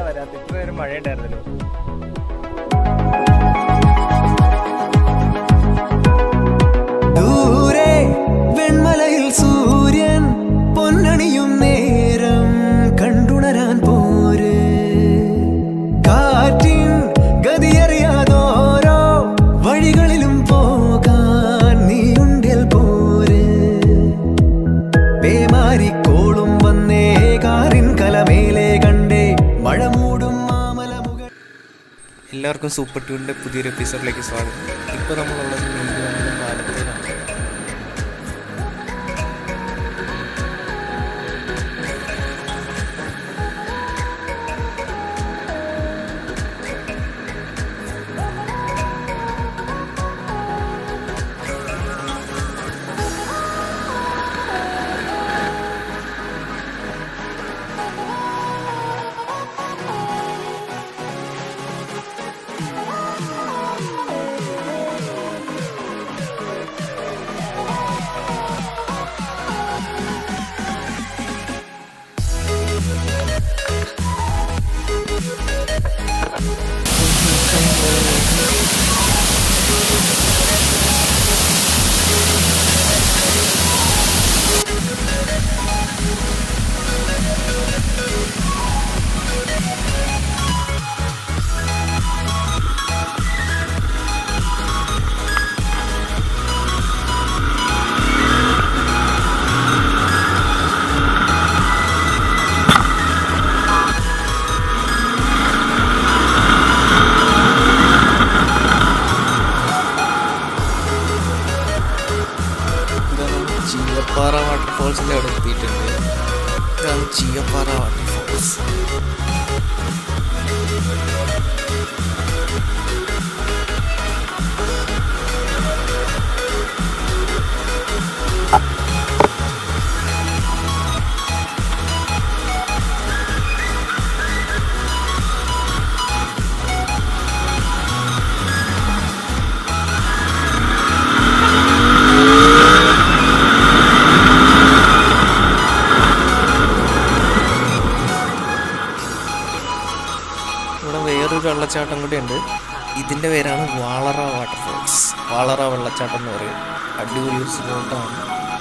വരാത്ത ഇത്ര നേരം മഴ ഉണ്ടായിരുന്നല്ലോ ദൂരെ വെൺമലയിൽ സൂര്യൻ പൊന്നണിയും നേരം കണ്ടുണരാൻ പോര് കാറ്റിൻ ഗതിയറിയാതോരോ വഴികളിലും പോകാൻ നീയുണ്ടിൽ പോര് പേമാരിക്കോളും വന്നേ കാറിൻ കലമേലെ കണ്ടേ മഴ മൂടും മാമലമുകൾ എല്ലാവർക്കും സൂപ്പർ ട്യൂണിൻ്റെ പുതിയൊരു എപ്പിസോഡിലേക്ക് സ്വാഗതം ഇപ്പോൾ നമ്മളുള്ളത് നെല്ലിയാമ്പലം പാലത്തിലാണ് ഇതാണ് ചീയപ്പാറ വാട്ടർഫോൾസിൻ്റെ അവിടെ എത്തിയിട്ടുണ്ട് ഇതാണ് ചീയപ്പാറ വാട്ടർഫോൾസ് ഇവിടെ വേറൊരു വെള്ളച്ചാട്ടം കൂടി ഉണ്ട് ഇതിൻ്റെ പേരാണ് വാളറ വാട്ടർഫോൾസ് വാളറ വെള്ളച്ചാട്ടം എന്ന് പറയും അടിപൊളി ഒരു സ്പോട്ടാണ്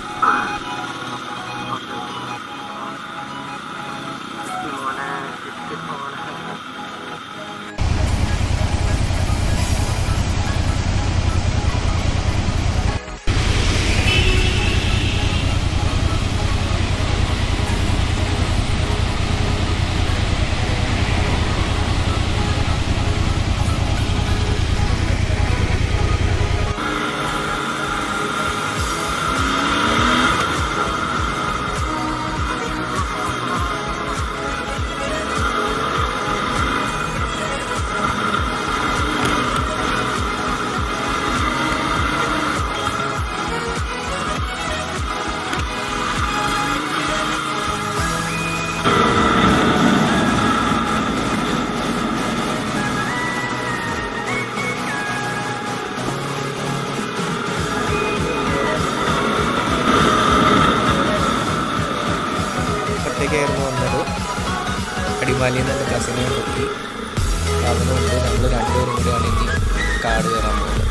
ഒറ്റയ്ക്കായിരുന്നു വന്നത് അടിമാലിയിൽ നിന്ന് എൻ്റെ കസിനെ പൊട്ടി അതിനുകൊണ്ട് നമ്മൾ രണ്ടുപേരും കൂടിയാണ് ഇനി കാട് കയറാൻ പോകുന്നത്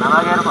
അതാ കയറുമ്പോ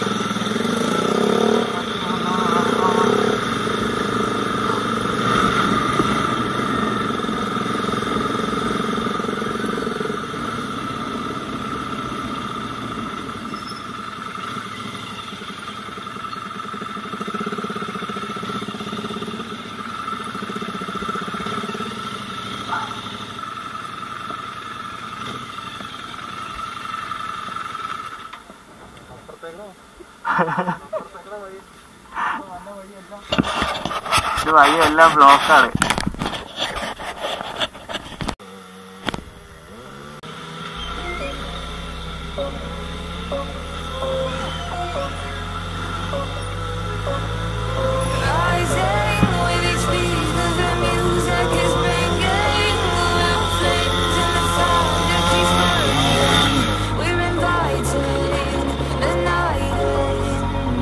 ഇത് വഴിയെല്ലാം ബ്ലോക്കാണ് Rising with each beat of the music is bringing around flames in the fire that keeps burning. We're inviting the night in.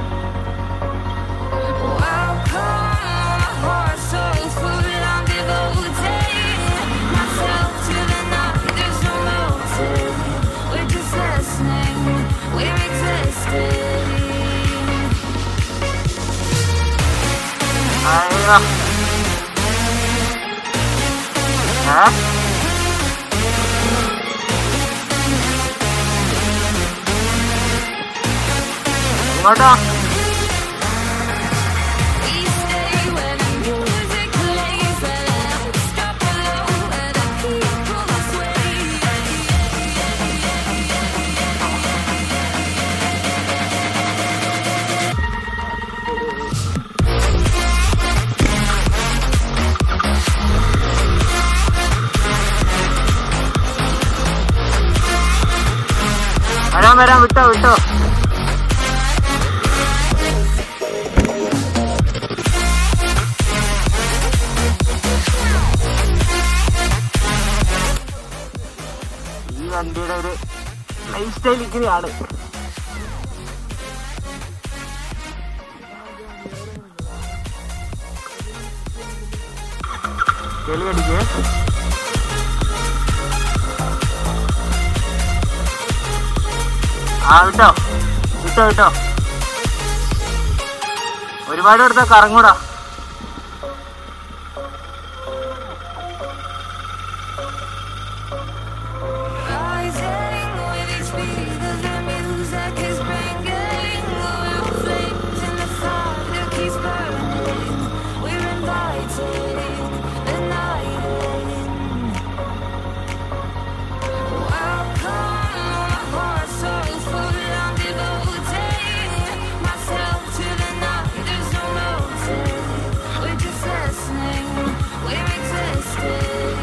Welcome, my heart so full. I'm devoting myself to the night. There's no motive. We're just listening. We're existing. അയ്യോ ഏ ഇങ്ങോട്ടോ We stay when the music plays and stop alone and the people sway. വരാൻ വരാൻ വിട്ടോ വിട്ടോ ഈ വണ്ടിയുടെ ഒരു ലൈഫ് സ്റ്റൈൽ ഇങ്ങനെയാണ് ചെളി അടിക്കേ ആ വിട്ടോ വിട്ടോ വിട്ടോ ഒരുപാട് എടുത്ത കറങ്ങൂടാ Rising with each beat of the music is bringing around flames in the fire that keeps burning. We're inviting the night in. Welcome, my heart so full. I'm devoting myself to the night. There's no motive. We're just listening. We're existing.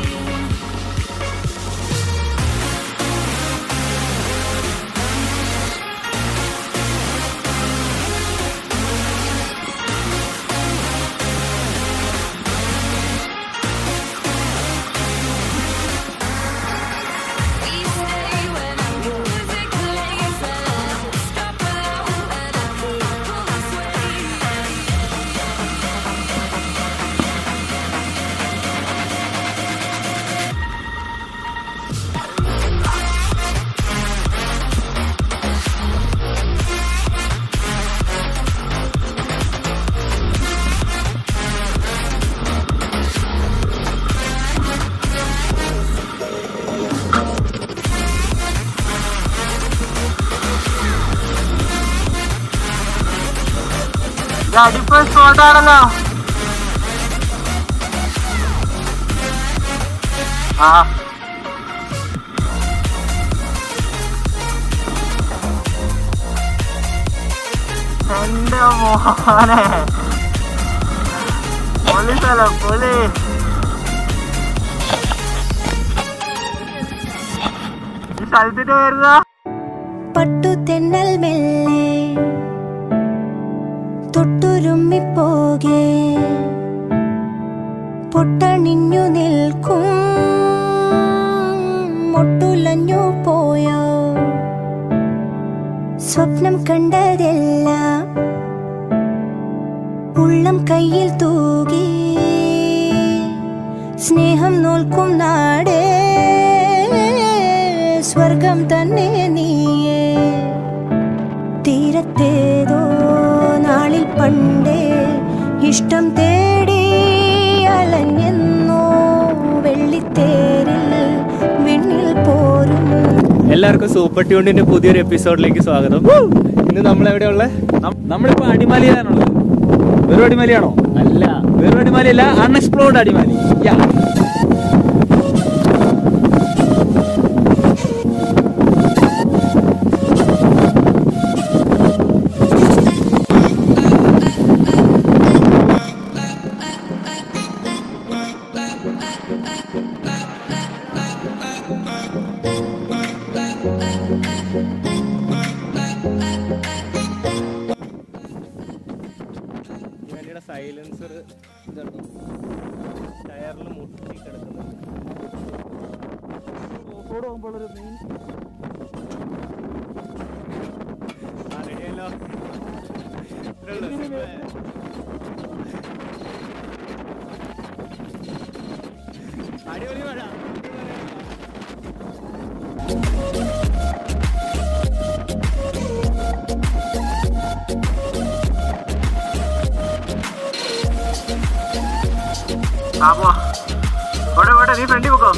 We stay when the music plays and stop alone and the people sway. ഇത് അടിപ്പോ സ്പോട്ടാണല്ലോ ആ എന്റെ മോനെ പൊളി സ്ഥലം പൊളി ഈ സ്ഥലത്തിന്റെ പേരുതാ പട്ടുതെന്നൽ മെല്ലെ തൊട്ടുരുമ്മിപ്പോകെ പൊട്ടണിഞ്ഞു നിൽക്കും മൊട്ടുലഞ്ഞു പോയോ സ്വപ്നം കണ്ടതെല്ലാം ഉള്ളം കയ്യിൽ തൂകി സ്നേഹം നോൽക്കും നാടേ സ്വർഗം തന്നെ നീയേ കാലത്തേതോ നാളിൽ പണ്ടേ ഇഷ്ടം തേടി അലഞ്ഞെന്നോ വെള്ളിത്തേരിൽ വിണ്ണിൽ പോരും എല്ലാവർക്കും സൂപ്പർ ട്യൂണിന്റെ പുതിയൊരു എപ്പിസോഡിലേക്ക് സ്വാഗതം ഇന്ന് നമ്മൾ എവിടെയുള്ള നമ്മളിപ്പോ അടിമാലിയിലാണുള്ളത് വെറും അടിമാലിയാണോ അല്ല വെറും അടിമാലിയല്ല അൺഎക്സ്പ്ലോർഡ് അടിമാലി യാ ഈ വണ്ടിയുടെ സൈലൻസർ ഇതുണ്ടോ ടയറിൽ മുട്ടി കിടക്കുന്നുണ്ട് ആ, റെഡിയല്ലോ. ഇത്രയുള്ളൂ. അടിപൊളി മഴ ആ പോവാ പോട്ടെ പോട്ടെ നീ ഫ്രണ്ടിൽ പോക്കോ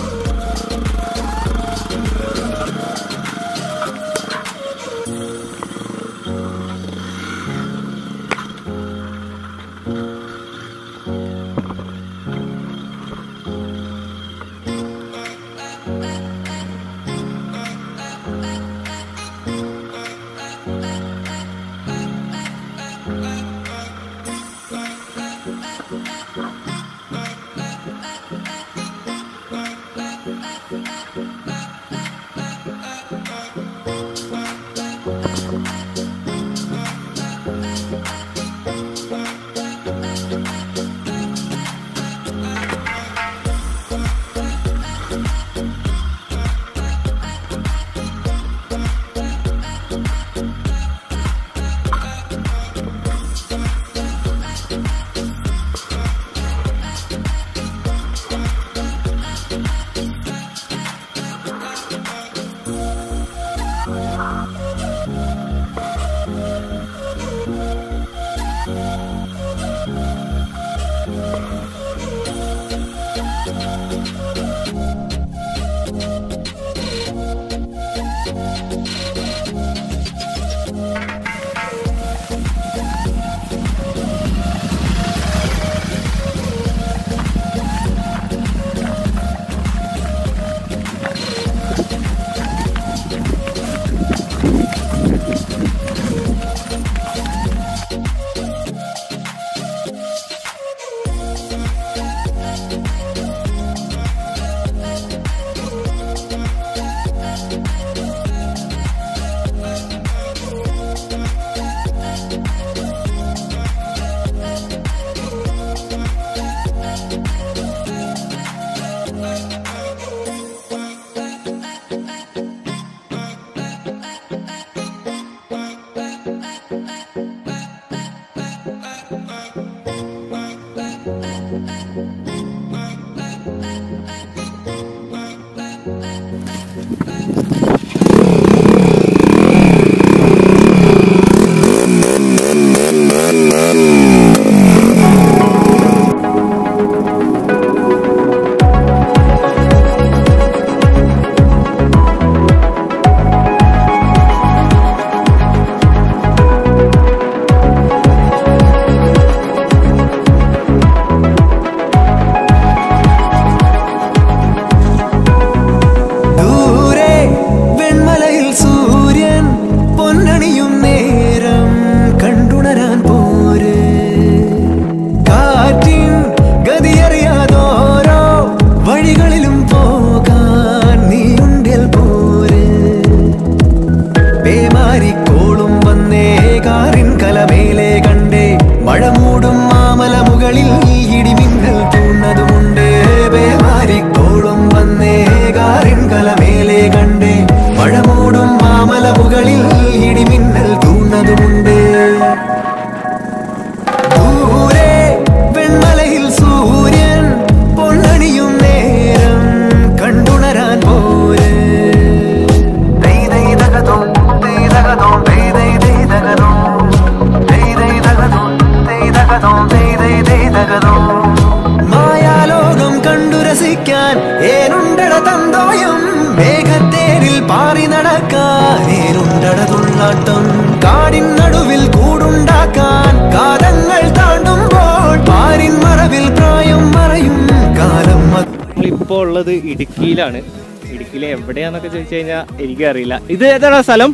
മഴത്തേരിൽ പാറി നടക്കാനേരുണ്ടടതുള്ളാട്ടം കാടിൻ നടുവിൽ കൂടുണ്ടാക്കാൻ കാലങ്ങൾ താണ്ടുമ്പോൾ പാരിൻ മറവിൽ പ്രായം മറയും കാലം അത് നമ്മളിപ്പോൾ ഉള്ളത് ഇടുക്കിയിലാണ് ഇടുക്കിയിലെ എവിടെയാന്നൊക്കെ ചോദിച്ചു കഴിഞ്ഞാൽ എനിക്കറിയില്ല ഇത് ഏതാണ് സ്ഥലം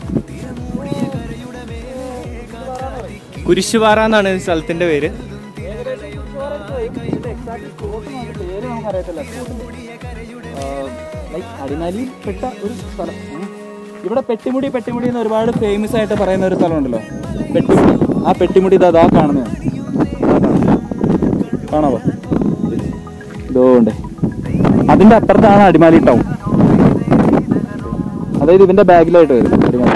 കുരിശുപാറ എന്നാണ് ഈ സ്ഥലത്തിന്റെ പേര് ലൈക്ക് അടിമാലിയിൽ പെട്ട ഒരു സ്ഥലം ഉം. ഇവിടെ പെട്ടിമുടി പെട്ടിമുടി എന്ന് ഒരുപാട് ഫേമസ് ആയിട്ട് പറയുന്ന ഒരു സ്ഥലമുണ്ടല്ലോ പെട്ടിമുടി ആ പെട്ടിമുടി ഇതാ അതാ കാണുന്നത് കാണാവോ ഇതോണ്ട് അതിന്റെ അപ്പുറത്താണ് അടിമാലി ടൗൺ അതായത് ഇതിന്റെ ബാഗിലായിട്ട് വരും അടിമാലി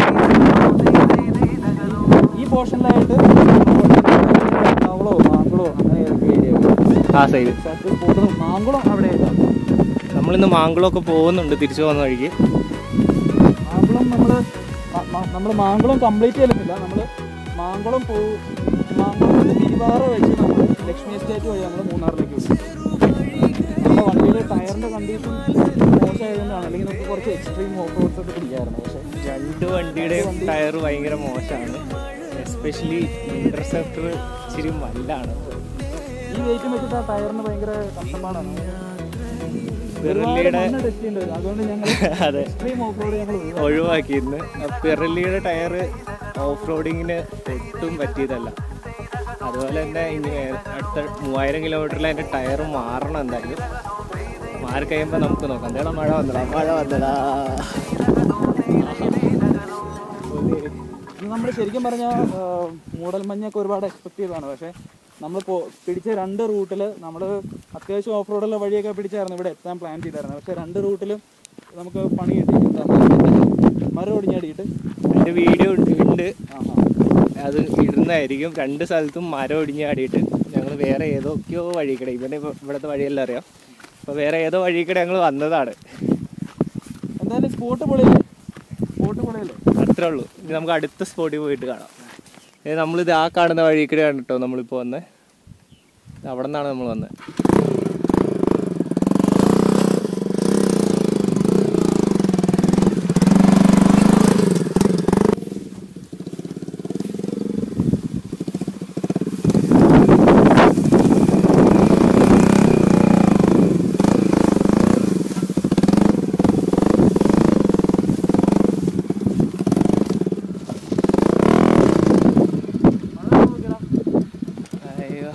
ഈ പോർഷനിലായിട്ട് മാങ്കുളോ മാങ്കുളോ അങ്ങനെ ഏതൊക്കെ ഏരിയ ആ സൈഡ് മാങ്കുളം അവിടെ ആയിട്ടാണ് നമ്മളിന്ന് മാങ്കുളമൊക്കെ പോകുന്നുണ്ട് തിരിച്ചു പോകുന്ന വഴിക്ക് മാങ്കുളം നമ്മള് മ- മ- നമ്മള് മാങ്കുളം കംപ്ലീറ്റ് ചെയ്യുന്നില്ല നമ്മള് മാങ്കുളം പോ മാങ്കുളം നിന്ന് തിരുവാറ വെച്ച് നമ്മള് ലക്ഷ്മി എസ്റ്റേറ്റ് വഴി നമ്മൾ മൂന്നാറിലേക്ക് പോകും നമ്മുടെ വണ്ടിയിലെ ടയറിന്റെ കണ്ടീഷൻ മോശമായതുകൊണ്ടാണ് അല്ലെങ്കിൽ നമുക്ക് കുറച്ച് എക്സ്ട്രീം ഓഫ് റോഡ്സ് ഒക്കെ പിടിക്കാറുണ്ട് പക്ഷേ രണ്ട് വണ്ടിയുടെയും ടയർ ഭയങ്കര മോശമാണ് എസ്പെഷ്യലി ഇന്റർസെപ്റ്റർ ഇച്ചിരി മല്ലാണ് ഈ വെയിറ്റ് വെച്ചിട്ട് ആ ടയറിന് ഭയങ്കര കഷ്ടപ്പാടാണ് പിറലിയുടെ ടെസ്റ്റ് ചെയ്യേണ്ടി വരും അതുകൊണ്ട് ഞങ്ങൾ അതെ എക്സ്ട്രീം ഓഫ് റോഡ് ഞങ്ങൾ ഒഴിവാക്കിയിരുന്നു പിറലിയുടെ ടയർ ഓഫ് റോഡിങ്ങിന് ഒട്ടും പറ്റിയതല്ല അതുപോലെ തന്നെ ഇനി അടുത്ത മൂവായിരം കിലോമീറ്ററിൽ അതിൻ്റെ ടയർ മാറണം എന്തായാലും മാറി കഴിയുമ്പോൾ നമുക്ക് നോക്കാം എന്താ മഴ വന്നടാ മഴ വന്നടാ നമ്മൾ ശരിക്കും പറഞ്ഞാൽ മൂടൽമഞ്ഞൊക്കെ ഒരുപാട് എക്സ്പെക്ട് ചെയ്തതാണ് പക്ഷേ നമ്മൾ പിടിച്ച രണ്ട് റൂട്ടിൽ നമ്മൾ അത്യാവശ്യം ഓഫ് റോഡുള്ള വഴിയൊക്കെ പിടിച്ചായിരുന്നു ഇവിടെ എത്താൻ പ്ലാൻ ചെയ്തായിരുന്നു പക്ഷേ രണ്ട് റൂട്ടിലും നമുക്ക് പണി കിട്ടി എന്താ, മരം ഒടിഞ്ഞടിയിട്ട് അതിൻ്റെ വീഡിയോ ഉണ്ട് ആ ആ അത് ഇടുന്നതായിരിക്കും രണ്ട് സ്ഥലത്തും മരം ഒടിഞ്ഞ് ആടിയിട്ട് ഞങ്ങൾ വേറെ ഏതൊക്കെയോ വഴിക്കടെ ഇവനെ ഇപ്പൊ ഇവിടുത്തെ വഴിയെല്ലാം അറിയാം അപ്പോൾ വേറെ ഏതോ വഴിക്കടെ ഞങ്ങൾ വന്നതാണ് എന്തായാലും സ്പോട്ട് പൊളിയല്ലേ സ്പോട്ട് പൊളിയല്ലേ അത്രേ ഉള്ളൂ ഇനി നമുക്ക് അടുത്ത സ്പോട്ടിൽ പോയിട്ട് കാണാം ഏ നമ്മളിത് ആ കാണുന്ന വഴിക്കടെയാണ് കേട്ടോ നമ്മളിപ്പോൾ വന്നത് അവിടെ നിന്നാണ് നമ്മൾ വന്നത് അയ്യോ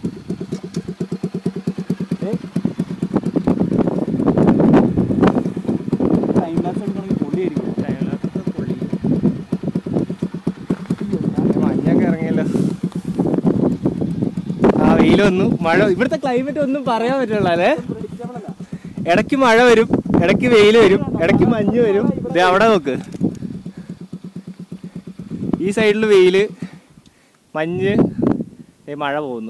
ടൈം ലാപ്സ് എടുക്കണമെങ്കിൽ പൊളിയായിരിക്കും ടയറിനകത്ത് പൊള്ളി മഞ്ഞൊക്കെ ഇറങ്ങിയല്ലോ ആ വെയിൽ വന്നു മഴ ഇവിടുത്തെ ക്ലൈമറ്റ് ഒന്നും പറയാൻ പറ്റുള്ള അല്ലേ ഇടയ്ക്ക് മഴ വരും ഇടയ്ക്ക് വെയിൽ വരും ഇടയ്ക്ക് മഞ്ഞ് വരും ദേ അവിടെ നോക്ക് ഈ സൈഡിൽ വെയില് മഞ്ഞ് ദേ മഴ പോകുന്നു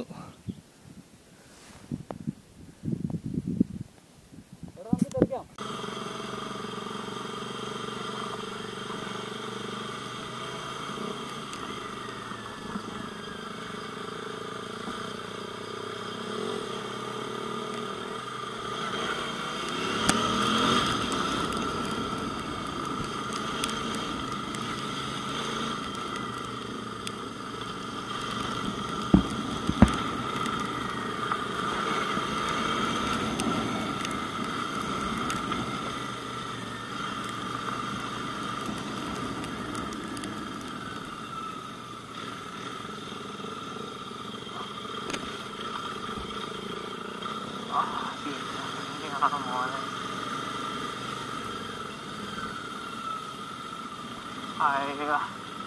അയ്യോ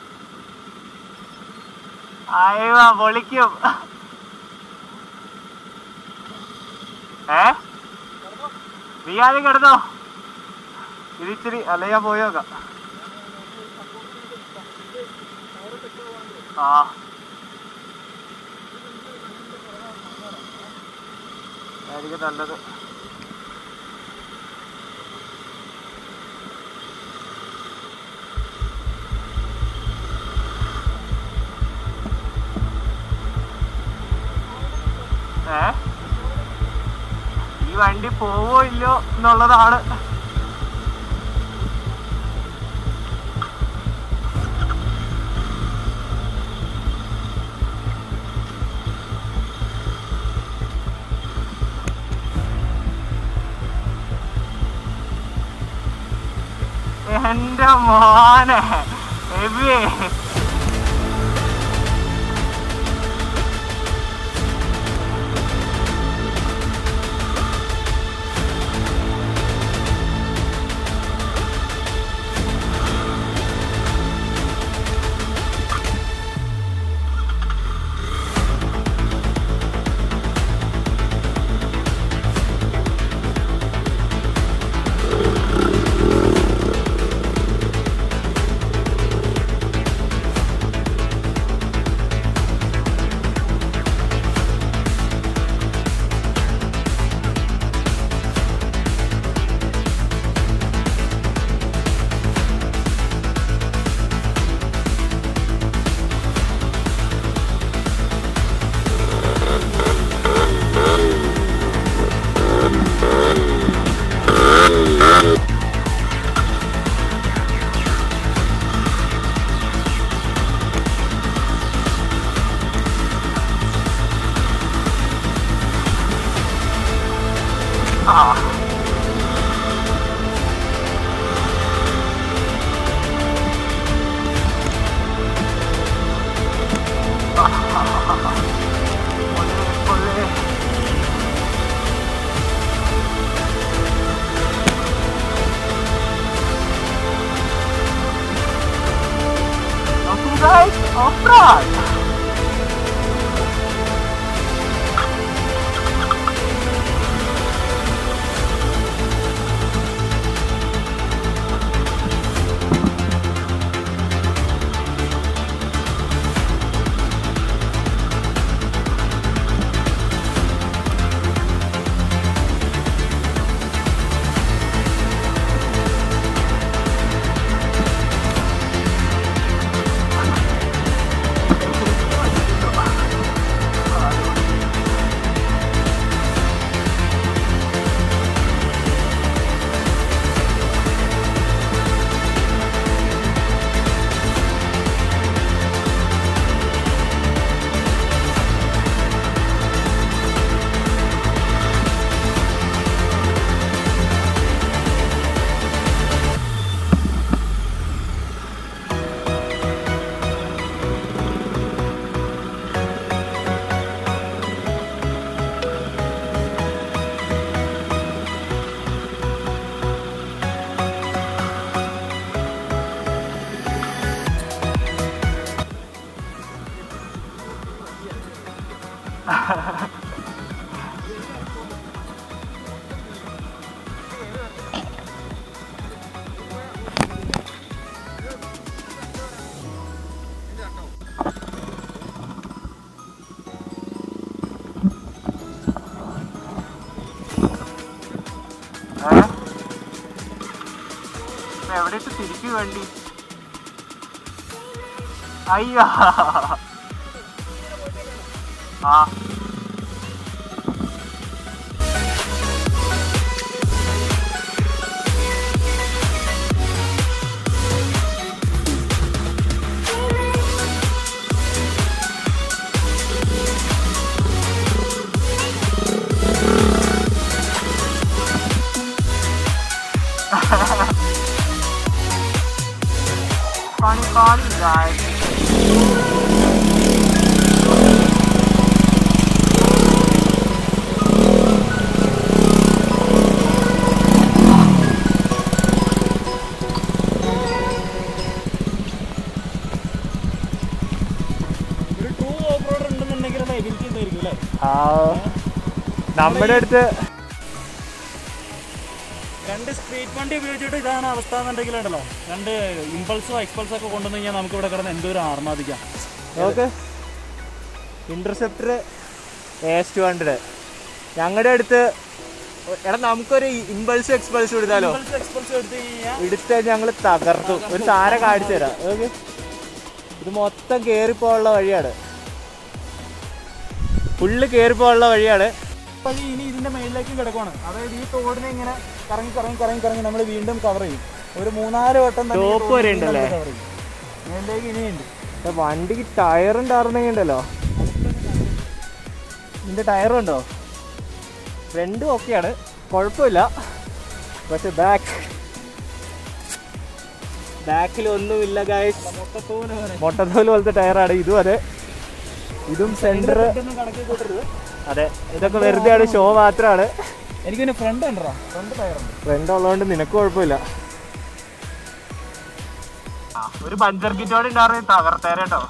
അയ്യോ പൊളിക്കും ഏ നീ ആദ്യം കിടന്നോ ഇതിച്ചിരി അല്ല ഞാൻ പോയി നോക്കാം ആ ആയിരിക്കും നല്ലത് ഏ ഈ വണ്ടി പോവോ ഇല്ലയോ എന്നുള്ളതാണ് എന്റെ മോനെ എബിയേ guys, off-road. എവിടേക്ക് തിരിച്ചു വേണ്ടി അയ്യോ ആ पानी पानी गाय ഒരു ട്രൂ ഓഫ് റോഡർ ഉണ്ടെന്നുണ്ടെങ്കിൽ അത് എബിലിറ്റി ഉണ്ടായിരിക്കും അല്ലേ നമ്മുടെ അടുത്ത് രണ്ട് സ്ട്രീറ്റ് വണ്ടി ഉപയോഗിച്ചിട്ട് ഇതാണ് അവസ്ഥ എന്നുണ്ടെങ്കിൽ ഉണ്ടല്ലോ രണ്ട് ഇമ്പൾസോ എക്സ്പൾസോ ഒക്കെ കൊണ്ടുവന്ന് കഴിഞ്ഞാൽ നമുക്ക് ഇവിടെ കിടന്ന് എന്തോ ഒരു ആർമാദിക്കാം നോക്ക് ഇന്റർസെപ്റ്റർ എസ് ടു ഹൺഡ്രഡ് ഞങ്ങളുടെ അടുത്ത് എടാ നമുക്കൊരു ഇമ്പൾസ് എക്സ്പൾസ് എടുത്താലോ ഇമ്പൾസ് എക്സ്പൾസ് എടുത്ത് കഴിഞ്ഞാൽ എടുത്ത് ഞങ്ങൾ തകർത്തു ഒരു സാര കാണിച്ചു തരാം ഓക്കെ ഇത് മൊത്തം കയറിപ്പോയുള്ള വഴിയാണ് ഫുള്ള് കയറിപ്പോയുള്ള വഴിയാണ് വഴി ഇനി ഇതിന്റെ മേളിലേക്കും കിടക്കുവാണ് അതായത് ഈ തോടിനെ ഇങ്ങനെ കറങ്ങി കറങ്ങി കറങ്ങി കറങ്ങി നമ്മൾ വീണ്ടും കവർ ചെയ്യും ഒരു മൂന്നാല് വട്ടം തന്നെ ഈ Top തോട് വരെ വീണ്ടും ഉണ്ടല്ലേ? cover ചെയ്യും. മേളിലേക്ക് ഇനിയുണ്ട് പക്ഷെ വണ്ടിക്ക് ടയറും ടയറുണ്ടെങ്കിണ്ടല്ലോ ഇതിന്റെ ടയറും ഉണ്ടോ ഫ്രണ്ടും ഓക്കെയാണ് കുഴപ്പമില്ല പക്ഷെ ബാക്ക് ബാക്കിൽ ഒന്നുമില്ല ഗായ്സ് മൊട്ടത്തോല് പോലത്തെ ടയറാണ് ഇതും അതെ ഇതും സെന്റർ അതെ ഇതൊക്കെ വെറുതെയാണ് ഷോ മാത്രമാണ് എനിക്ക് പിന്നെ ഫ്രണ്ട് ഉണ്ടോ ഫ്രണ്ട് ടയറുണ്ട് ഫ്രണ്ട് ഉള്ളതുകൊണ്ട് നിനക്ക് കുഴപ്പമില്ല ഒരു പഞ്ചർ കിറ്റോടെ ഉണ്ടായിരുന്നു തകർത്തേരെ കേട്ടോ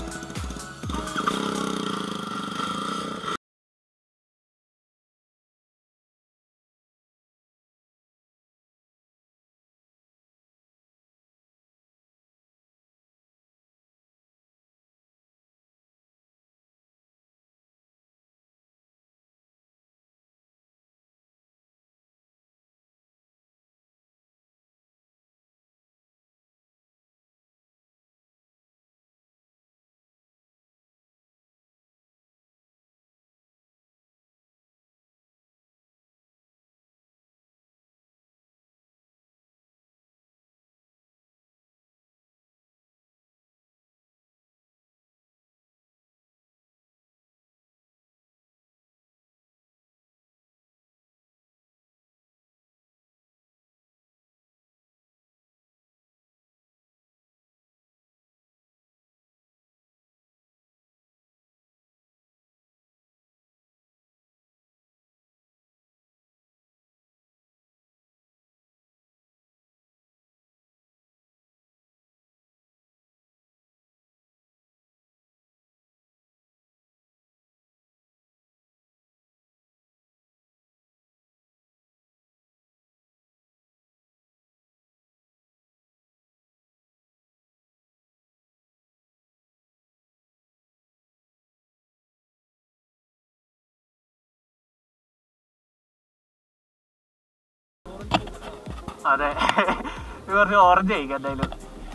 അതെ ഇത് കുറച്ച് ഓറഞ്ച് കഴിക്കാം എന്തായാലും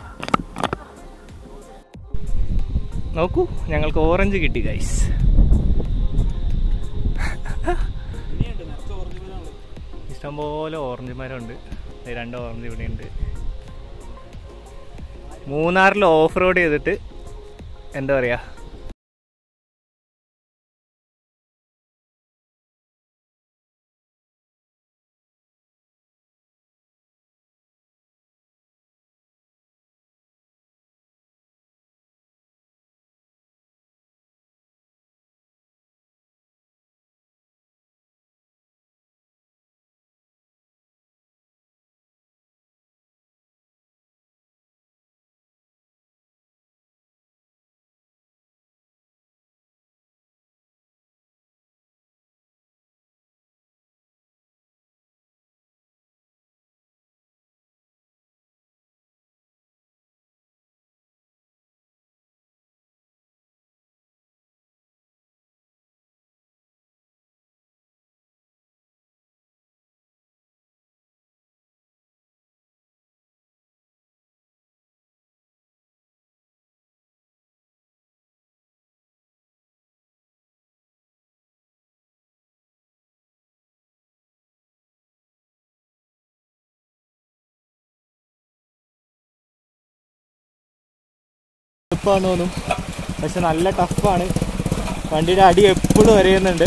നോക്കൂ ഞങ്ങൾക്ക് ഓറഞ്ച് കിട്ടി ഗൈസ് ഇഷ്ടംപോലെ ഓറഞ്ച് മരമുണ്ട് ദേ രണ്ട് ഓറഞ്ച് ഇവിടെ ഉണ്ട് മൂന്നാറിൽ ഓഫ് റോഡ് ചെയ്തിട്ട് എന്താ പറയുക എളുപ്പമാണ് തോന്നും പക്ഷെ നല്ല ടഫാണ് വണ്ടിയുടെ അടി എപ്പോഴും വരയുന്നുണ്ട്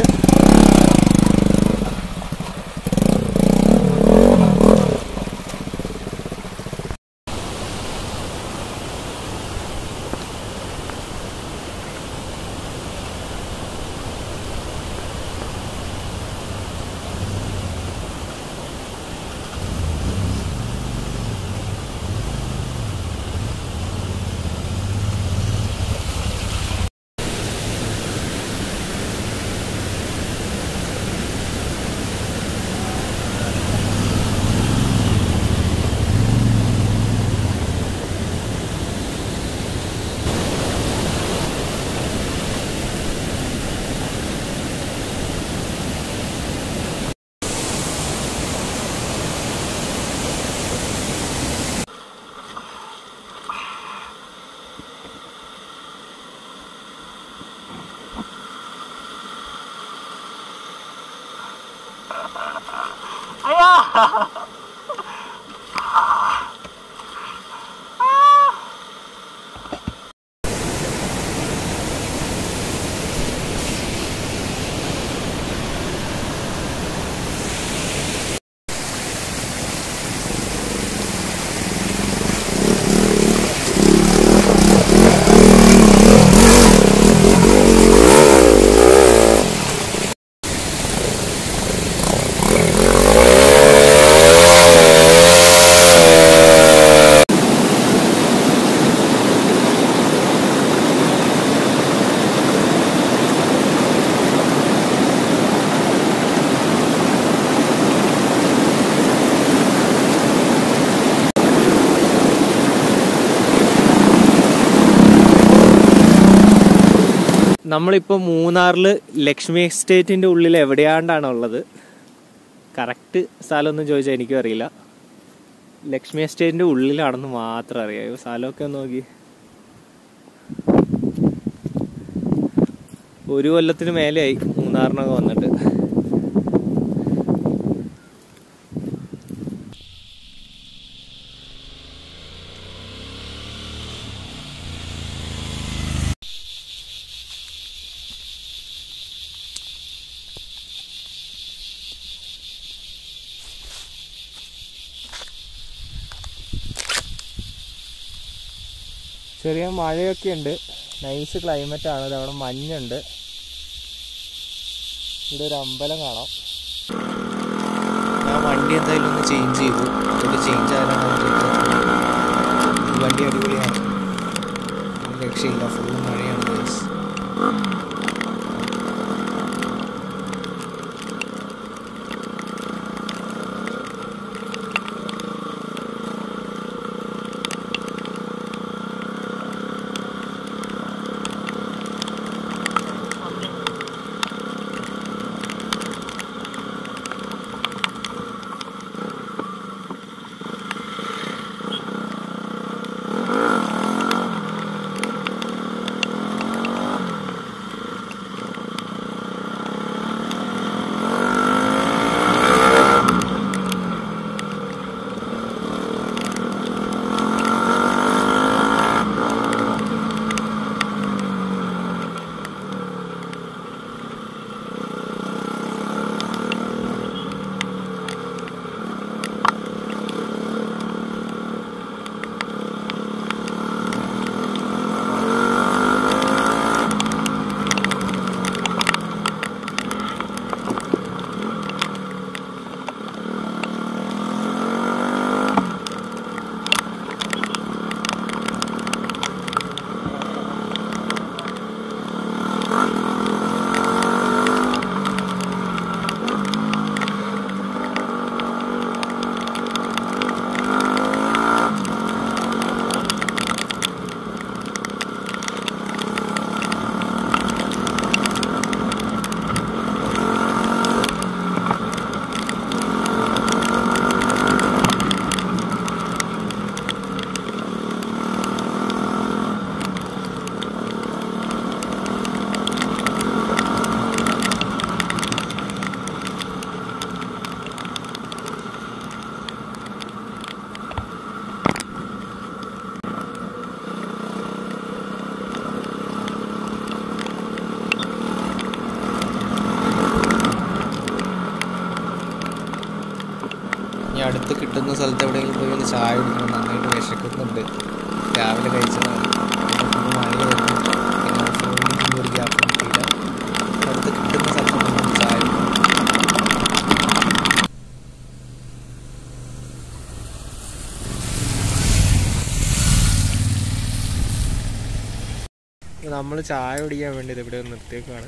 നമ്മളിപ്പോൾ മൂന്നാറിൽ ലക്ഷ്മി എസ്റ്റേറ്റിൻ്റെ ഉള്ളിൽ എവിടെയാണ്ടാണ് ഉള്ളത് കറക്റ്റ് സ്ഥലമൊന്നും ചോദിച്ചാൽ എനിക്കും അറിയില്ല ലക്ഷ്മി എസ്റ്റേറ്റിൻ്റെ ഉള്ളിലാണെന്ന് മാത്രം അറിയാം സ്ഥലമൊക്കെ ഒന്ന് നോക്കി ഒരു കൊല്ലത്തിന് മേലെയായി മൂന്നാറിനൊക്കെ വന്നിട്ട് ചെറിയ മഴയൊക്കെ ഉണ്ട് നൈസ് ക്ലൈമറ്റ് ആണ് ഇത് അവിടെ മഞ്ഞുണ്ട് ഇവിടെ ഒരു അമ്പലം കാണാം ഞാൻ വണ്ടി എന്തായാലും ഒന്ന് ചേഞ്ച് ചെയ്തു ഒരു ചേഞ്ച് ആയാലാണ് ഈ വണ്ടി അടിപൊളിയാണ് ഒരു രക്ഷയില്ല ഫുൾ മഴയാണ് guys. ഇനി അടുത്ത് കിട്ടുന്ന സ്ഥലത്ത് എവിടെയെങ്കിലും പോയി ഒന്ന് ചായ കുടിക്കണം നന്നായിട്ട് വിശക്കുന്നുണ്ട് രാവിലെ കഴിച്ചതാണ് പിന്നെ full മഴയായിരുന്നു പിന്നെ ഫോണിൽ ഒരു ഗ്യാപ്പ് കിട്ടിയില്ല അടുത്ത് കിട്ടുന്ന സ്ഥലത്ത് ഒന്ന് ചായ കുടിക്കണം നമ്മൾ ചായ കുടിക്കാൻ വേണ്ടി ഇത് ഇവിടെ ഒന്ന് നിർത്തിയേക്കാണ്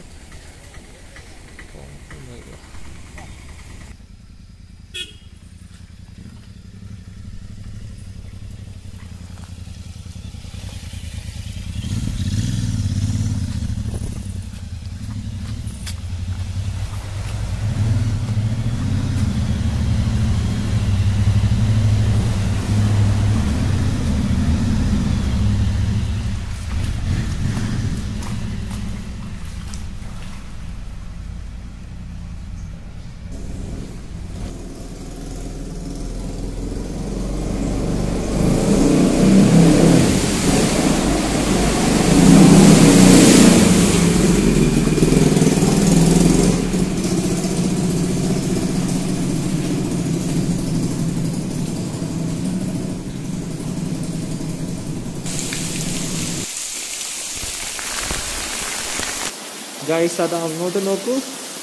ഗൈസ് അത് അങ്ങോട്ട് നോക്കൂ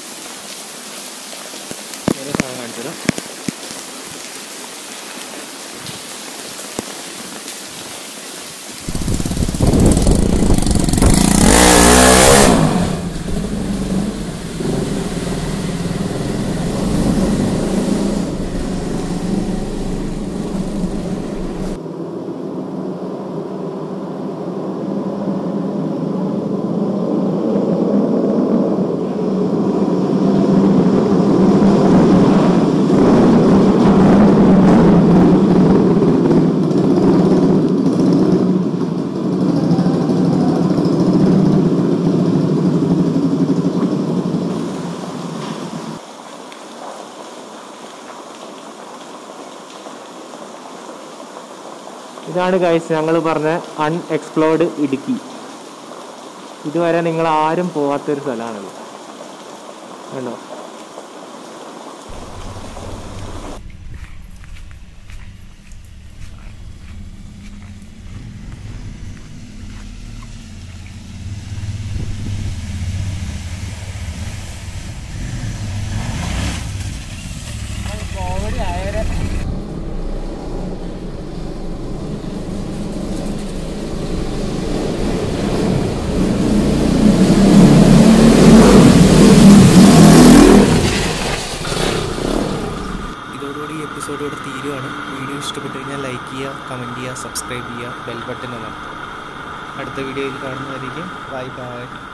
വേറെ സാധനം കാണിച്ചു തരാം ഇതാണ് ഗൈസ് ഞങ്ങൾ പറഞ്ഞ അൺഎക്സ്പ്ലോർഡ് ഇടുക്കി ഇതുവരെ നിങ്ങൾ ആരും പോവാത്തൊരു സ്ഥലമാണത് കണ്ടോ ഇതോടുകൂടി ഈ എപ്പിസോഡ് ഇവിടെ തീരുവാണ് വീഡിയോ ഇഷ്ടപ്പെട്ടു കഴിഞ്ഞാൽ ലൈക്ക് ചെയ്യുക കമൻറ്റ് ചെയ്യുക സബ്സ്ക്രൈബ് ചെയ്യുക ബെൽ ബട്ടൺ അമർത്തുക അടുത്ത വീഡിയോയിൽ കാണുന്നതായിരിക്കും ബൈ ബൈ